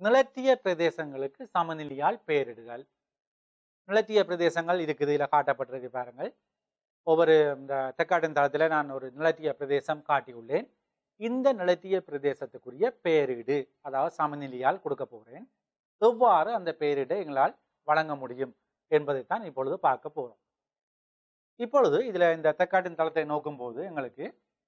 நிலத்திய பிரதேசங்களுக்கு சமநிலையால் பெயரிடுதல் நிலத்திய பிரதேசங்கள் இருக்குது இதில் காட்டப்பட்டிருக்கு பாருங்கள் ஒவ்வொரு இந்த தெக்காட்டின் தளத்தில் நான் ஒரு நிலத்திய பிரதேசம் காட்டியுள்ளேன் இந்த நிலத்திய பிரதேசத்துக்குரிய பெயரிடு அதாவது சமநிலையால் கொடுக்க போகிறேன் எவ்வாறு அந்த பெயரிடை எங்களால் வழங்க முடியும் என்பதைத்தான் இப்பொழுது பார்க்க போகிறோம் இப்பொழுது இதில் இந்த தெக்காட்டின் தளத்தை நோக்கும்போது எங்களுக்கு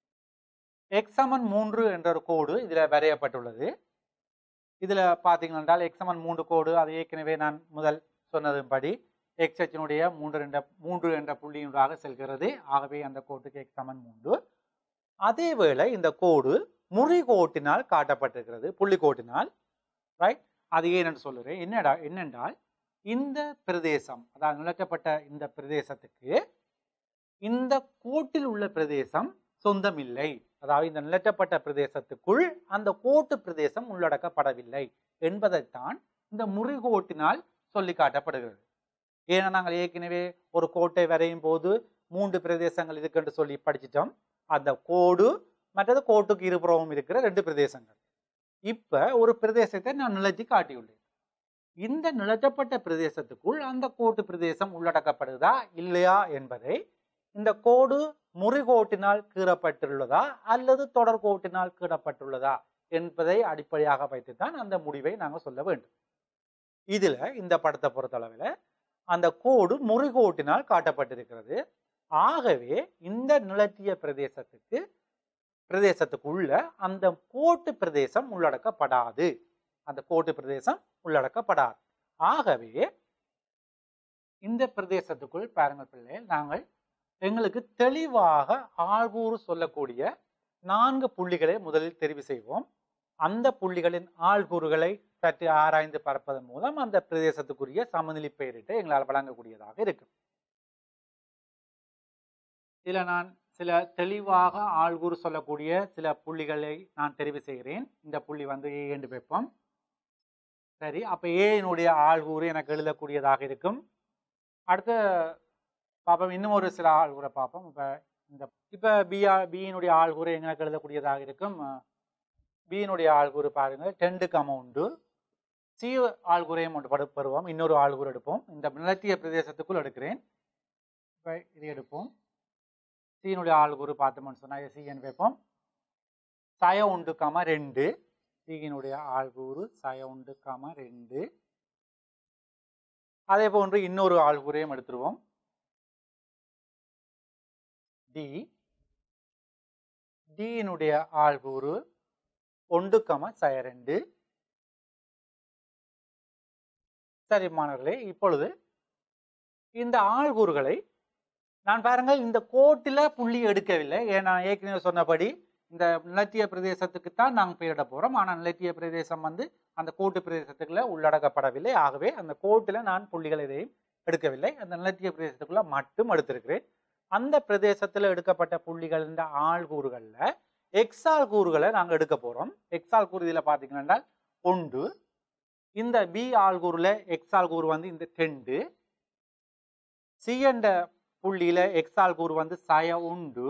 எக்ஸமன் மூன்று என்ற ஒரு கோடு இதில் வரையப்பட்டுள்ளது இதில் பார்த்தீங்கன்னா என்றால் எக்ஸமன் மூன்று கோடு அது ஏற்கனவே நான் முதல் சொன்னதுபடி எக்ஸ் அச்சினுடைய மூன்று என்ற மூன்று என்ற புள்ளியினூடாக செல்கிறது ஆகவே அந்த கோட்டுக்கு எக்ஸமன் மூன்று அதேவேளை இந்த கோடு முறி கோட்டினால் காட்டப்பட்டிருக்கிறது புள்ளி கோட்டினால் ரைட் அது ஏன் என்று சொல்லுறேன் என்னடா என்னென்றால் இந்த பிரதேசம் அதாவது நிலக்கப்பட்ட இந்த பிரதேசத்துக்கு இந்த கோட்டில் உள்ள பிரதேசம் சொந்தமில்லை அதாவது இந்த நிலட்டப்பட்ட பிரதேசத்துக்குள் அந்த கோட்டு பிரதேசம் உள்ளடக்கப்படவில்லை என்பதைத்தான் இந்த முறிகோட்டினால் சொல்லி காட்டப்படுகிறது ஏன்னா நாங்கள் ஏற்கனவே ஒரு கோட்டை வரையும் போது மூன்று பிரதேசங்கள் இருக்குன்னு சொல்லி படிச்சிட்டோம் அந்த கோடு மற்றது கோட்டுக்கு இருபுறமும் இருக்கிற ரெண்டு பிரதேசங்கள் இப்ப ஒரு பிரதேசத்தை நான் நிலத்தி காட்டியுள்ளேன் இந்த நிலத்தப்பட்ட பிரதேசத்துக்குள் அந்த கோட்டு பிரதேசம் உள்ளடக்கப்படுதா இல்லையா என்பதை இந்த கோடு முறிகோட்டினால் கீறப்பட்டுள்ளதா அல்லது தொடர்கோட்டினால் கீறப்பட்டுள்ளதா என்பதை அடிப்படையாக வைத்துத்தான் அந்த முடிவை நாங்கள் சொல்ல வேண்டும் இதுல இந்த படத்தை பொறுத்தளவில் அந்த கோடு முறிகோட்டினால் காட்டப்பட்டிருக்கிறது ஆகவே இந்த நிலத்திய பிரதேசத்துக்கு பிரதேசத்துக்குள்ள அந்த கோட்டு பிரதேசம் உள்ளடக்கப்படாது அந்த கோட்டு பிரதேசம் உள்ளடக்கப்படாது ஆகவே இந்த பிரதேசத்துக்குள் பாருங்கள் பிள்ளைகள் நாங்கள் எங்களுக்கு தெளிவாக ஆள்கூறு சொல்லக்கூடிய நான்கு புள்ளிகளை முதலில் தெரிவு செய்வோம் அந்த புள்ளிகளின் ஆள்கூறுகளை சற்று ஆராய்ந்து பார்ப்பதன் மூலம் அந்த பிரதேசத்துக்குரிய சமநிலை பெயரிட்டு எங்களால் வழங்கக்கூடியதாக இருக்கும் இதில் நான் சில தெளிவாக ஆள்கூறு சொல்லக்கூடிய சில புள்ளிகளை நான் தெரிவு செய்கிறேன் இந்த புள்ளி வந்து ஏ என்று வைப்போம் சரி அப்போ ஏனுடைய ஆள்கூறு எனக்கு எழுதக்கூடியதாக இருக்கும் அடுத்து பார்ப்போம் இன்னும் ஒரு சில ஆள்கூரை பார்ப்போம் இப்போ இந்த இப்போ பிஆ பியினுடைய ஆள்கூறு எங்களுக்கு எழுதக்கூடியதாக இருக்கும் பியினுடைய ஆள்கூறு பாருங்கள் டென்டுக்கு அமௌண்ட்டு சி ஆள்கூரையும் ஒன்று படு பெறுவோம் இன்னொரு ஆள்கூறு எடுப்போம் இந்த நிலத்திய பிரதேசத்துக்குள் எடுக்கிறேன் இப்போ இது எடுப்போம் சீனுடைய ஆள்கூறு பார்த்தோம்னு சொன்னால் சிஎன் வைப்போம் சய உண்டு கம ரெண்டு சீகினுடைய ஆள்கூறு சய உண்டு கம ரெண்டு அதே போன்று இன்னொரு ஆள்கூரையும் எடுத்துருவோம் டி டியினுடைய ஆள்கூறு ஒன்று கம சய ரெண்டு சரி மாணவர்களே இப்பொழுது இந்த ஆள்கூறுகளை நான் பாருங்கள் இந்த கோட்டில் புள்ளி எடுக்கவில்லை ஏன் நான் ஏற்கனவே சொன்னபடி இந்த நிலத்திய பிரதேசத்துக்கு தான் நாங்கள் பெயரிட போகிறோம் ஆனால் நிலத்திய பிரதேசம் வந்து அந்த கோட்டு பிரதேசத்துக்குள்ள உள்ளடக்கப்படவில்லை ஆகவே அந்த கோட்டில் நான் புள்ளிகள் எதையும் எடுக்கவில்லை அந்த நிலத்திய பிரதேசத்துக்குள்ள மட்டும் எடுத்திருக்கிறேன் அந்த பிரதேசத்தில் எடுக்கப்பட்ட புள்ளிகள் இந்த ஆள்கூறுகளில் எக்ஸால் கூறுகளை நாங்கள் எடுக்க போகிறோம் எக்ஸால் கூறு இதில் பார்த்தீங்கன்னா ஒன்று இந்த பி ஆள்கூறில் எக்ஸால் கூறு வந்து இந்த ரெண்டு சி என்ற புள்ளியில எக்ஸால் கூறு வந்து சய உண்டு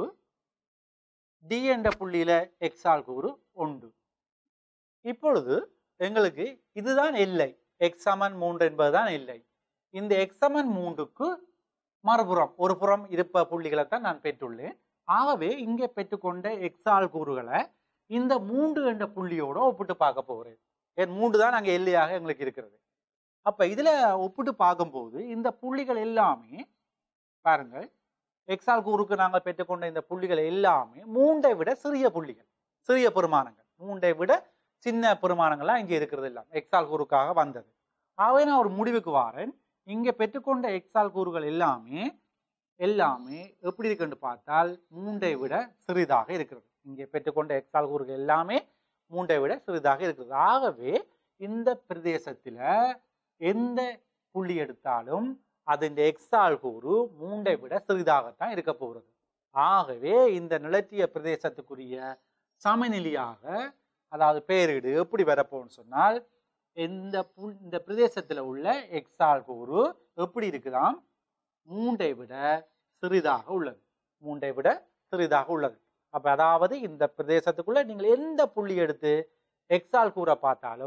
டி என்ற புள்ளியில எக்ஸால் கூறு உண்டு இப்பொழுது எங்களுக்கு இதுதான் எல்லை எக்ஸமன் மூன்று என்பதுதான் எல்லை இந்த எக்ஸமன் மூன்றுக்கு மறுபுறம் ஒரு புறம் இருப்ப புள்ளிகளை தான் நான் பெற்றுள்ளேன் ஆகவே இங்கே பெற்றுக்கொண்ட எக்ஸால் கூறுகளை இந்த மூன்று என்ற புள்ளியோட ஒப்பிட்டு பார்க்க போகிறேன் ஏன் மூன்று தான் அங்கே எல்லையாக எங்களுக்கு இருக்கிறது அப்ப இதுல ஒப்பிட்டு பார்க்கும்போது இந்த புள்ளிகள் எல்லாமே பாருங்கள் எக்ஸால் கூறுக்கு நாங்கள் பெற்றுக்கொண்ட இந்த புள்ளிகள் எல்லாமே மூண்டை விட சிறிய புள்ளிகள் சிறிய பெருமானங்கள் மூண்டை விட சின்ன பெருமானங்கள்லாம் இங்கே இருக்கிறது எல்லாம் எக்ஸால் கூறுக்காக வந்தது ஆகவே நான் ஒரு முடிவுக்கு வாரேன் இங்கே பெற்றுக்கொண்ட எக்ஸால் கூறுகள் எல்லாமே எல்லாமே எப்படி இருக்குன்னு பார்த்தால் மூண்டை விட சிறிதாக இருக்கிறது இங்கே பெற்றுக்கொண்ட எக்ஸால் கூறுகள் எல்லாமே மூண்டை விட சிறிதாக இருக்கிறது ஆகவே இந்த பிரதேசத்தில் எந்த புள்ளி எடுத்தாலும் அதன் எக்ஸால் கூறு மூண்டை விட சிறிதாகத்தான் இருக்க போகிறது ஆகவே இந்த நிலத்திய பிரதேசத்துக்குரிய சமநிலையாக அதாவது பேரிடு எப்படி வரப்போன்னு சொன்னால் இந்த புல் இந்த பிரதேசத்தில் உள்ள எக்ஸால் கூறு எப்படி இருக்குதாம் மூண்டை விட சிறிதாக உள்ளது மூண்டை விட சிறிதாக உள்ளது அப்ப அதாவது இந்த பிரதேசத்துக்குள்ள நீங்கள் எந்த புள்ளி எடுத்து எக்ஸால் கூற பார்த்தாலும்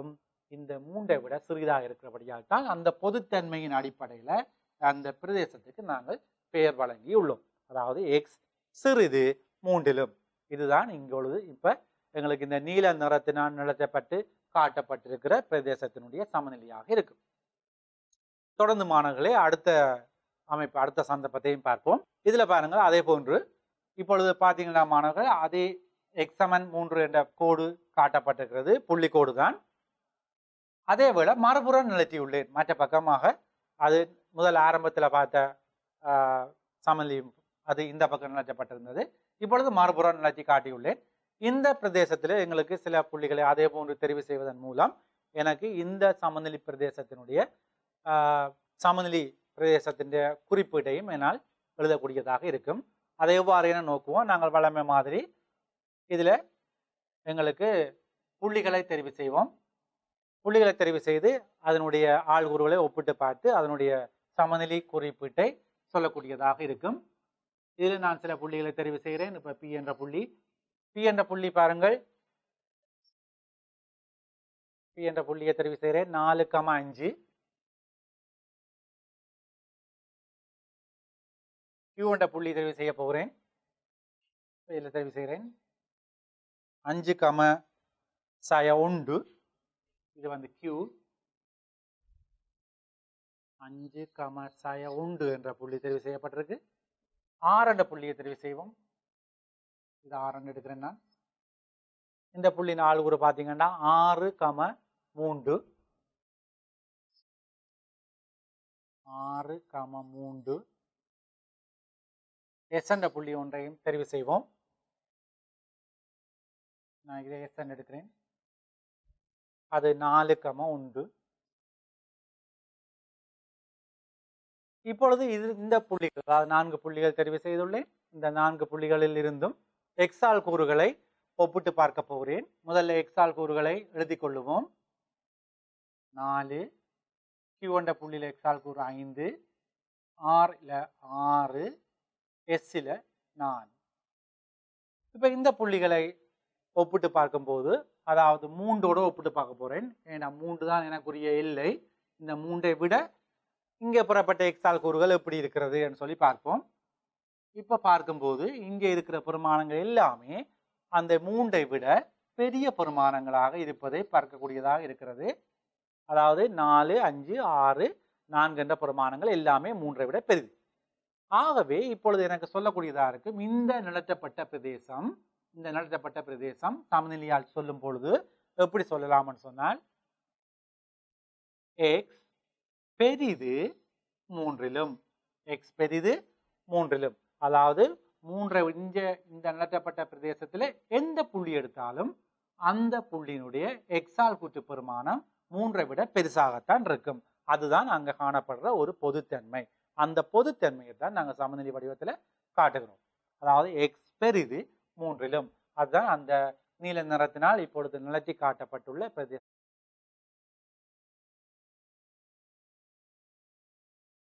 இந்த மூன்றை விட சிறிதாக இருக்கிறபடியால் தான் அந்த பொதுத்தன்மையின் அடிப்படையில் அந்த பிரதேசத்துக்கு நாங்கள் பெயர் வழங்கி உள்ளோம் அதாவது எக்ஸ் சிறிது மூன்றிலும் இதுதான் இங்கொழுது இப்ப எங்களுக்கு இந்த நீல நிறத்தினால் நிலத்தப்பட்டு காட்டப்பட்டிருக்கிற பிரதேசத்தினுடைய சமநிலையாக இருக்கும் தொடர்ந்து மாணவர்களே அடுத்த அமைப்பு அடுத்த சந்தர்ப்பத்தையும் பார்ப்போம் இதுல பாருங்க அதே போன்று இப்பொழுது பார்த்தீங்கன்னா மாணவர்கள் அதே எக்ஸமன் மூன்று என்ற கோடு காட்டப்பட்டிருக்கிறது புள்ளி கோடு தான் அதே வேளை மறுபுறம் நிலத்தியுள்ளேன் மற்ற பக்கமாக அது முதல் ஆரம்பத்தில் பார்த்த ஆஹ், சமநிலை அது இந்த பக்கம் நிலச்சப்பட்டிருந்தது இப்பொழுது மறுபுறம் நிலத்தி காட்டியுள்ளேன் இந்த பிரதேசத்தில் எங்களுக்கு சில புள்ளிகளை அதே போன்று தெரிவு செய்வதன் மூலம் எனக்கு இந்த சமநிலை பிரதேசத்தினுடைய ஆஹ், சமநிலை பிரதேசத்தின் குறிப்பீட்டையும் என்னால் எழுதக்கூடியதாக இருக்கும் அதை எவ்வாறு என நோக்குவோம் நாங்கள் வளமை மாதிரி இதில் எங்களுக்கு புள்ளிகளை தெரிவு செய்வோம் புள்ளிகளை தெரிவு செய்து அதனுடைய ஆள்கூறுகளை ஒப்பிட்டு பார்த்து அதனுடைய சமநிலை குறிப்பீட்டை சொல்லக்கூடியதாக இருக்கும் இதில் நான் சில புள்ளிகளை தெரிவு செய்கிறேன் இப்போ பி என்ற புள்ளி பி என்ற புள்ளி பாருங்கள் பி என்ற புள்ளியை தெரிவு செய்கிறேன் நாலு கமா அஞ்சு கியூ என்ற புள்ளி தெரிவு செய்ய போகிறேன் இதில் தெரிவு செய்கிறேன் அஞ்சு கம சய உண்டு இது வந்து கியூ அஞ்சு கம சய உண்டு என்ற புள்ளி தெரிவு செய்யப்பட்டிருக்கு ஆறு என்ற புள்ளியை தெரிவு செய்வோம் இது ஆறு எடுக்கிறேன் நான் இந்த புள்ளி நாலு கூட பார்த்தீங்கன்னா ஆறு கம மூன்று ஆறு கம மூன்று எஸ் என்ற புள்ளி ஒன்றையும் தெரிவு செய்வோம் நான் இதை எஸ் எடுக்கிறேன் அது நாலு கம உண்டு இப்பொழுது இது இந்த புள்ளிகள் அதாவது நான்கு புள்ளிகள் தெரிவு செய்துள்ளேன் இந்த நான்கு புள்ளிகளில் இருந்தும் எக்ஸால் கூறுகளை ஒப்பிட்டு பார்க்க போகிறேன் முதல்ல எக்ஸால் கூறுகளை எழுதிக் கொள்ளுவோம் நாலு கியூ என்ற புள்ளியில் எக்ஸால் கூறு ஐந்து ஆறில் ஆறு எஸ்ஸில் நாலு இப்போ இந்த புள்ளிகளை ஒப்பிட்டு பார்க்கும்போது அதாவது மூன்றோட ஒப்பிட்டு பார்க்க போறேன் ஏன்னா மூன்று தான் எனக்குரிய எல்லை இந்த மூன்றை விட இங்கே புறப்பட்ட எக்ஸால் கூறுகள் எப்படி இருக்கிறது என்று சொல்லி பார்ப்போம் இப்போ பார்க்கும்போது இங்கே இருக்கிற பெருமானங்கள் எல்லாமே அந்த மூன்றை விட பெரிய பெருமானங்களாக இருப்பதை பார்க்கக்கூடியதாக இருக்கிறது அதாவது நாலு அஞ்சு ஆறு நான்கு என்ற பெருமானங்கள் எல்லாமே மூன்றை விட பெரிது ஆகவே இப்பொழுது எனக்கு சொல்லக்கூடியதாக இருக்கும் இந்த நிலத்தப்பட்ட பிரதேசம் இந்த நிலத்தப்பட்ட பிரதேசம் சமநிலையால் சொல்லும் பொழுது எப்படி சொல்லலாம்னு சொன்னால் எக்ஸ் பெரிது மூன்றிலும் எக்ஸ் பெரிது மூன்றிலும் அதாவது மூன்றை இந்த இந்த நிலத்தப்பட்ட பிரதேசத்தில் எந்த புள்ளி எடுத்தாலும் அந்த புள்ளியினுடைய எக்ஸால் கூட்டு பெருமானம் மூன்றை விட பெருசாகத்தான் இருக்கும் அதுதான் அங்க காணப்படுற ஒரு பொதுத்தன்மை அந்த பொதுத்தன்மையை தான் நாங்கள் சமநிலை வடிவத்தில் காட்டுகிறோம் அதாவது எக்ஸ் பெரிது மூன்றிலும் அதுதான் அந்த நீல நிறத்தினால் இப்பொழுது நிலத்தி காட்டப்பட்டுள்ள பிரதேசம்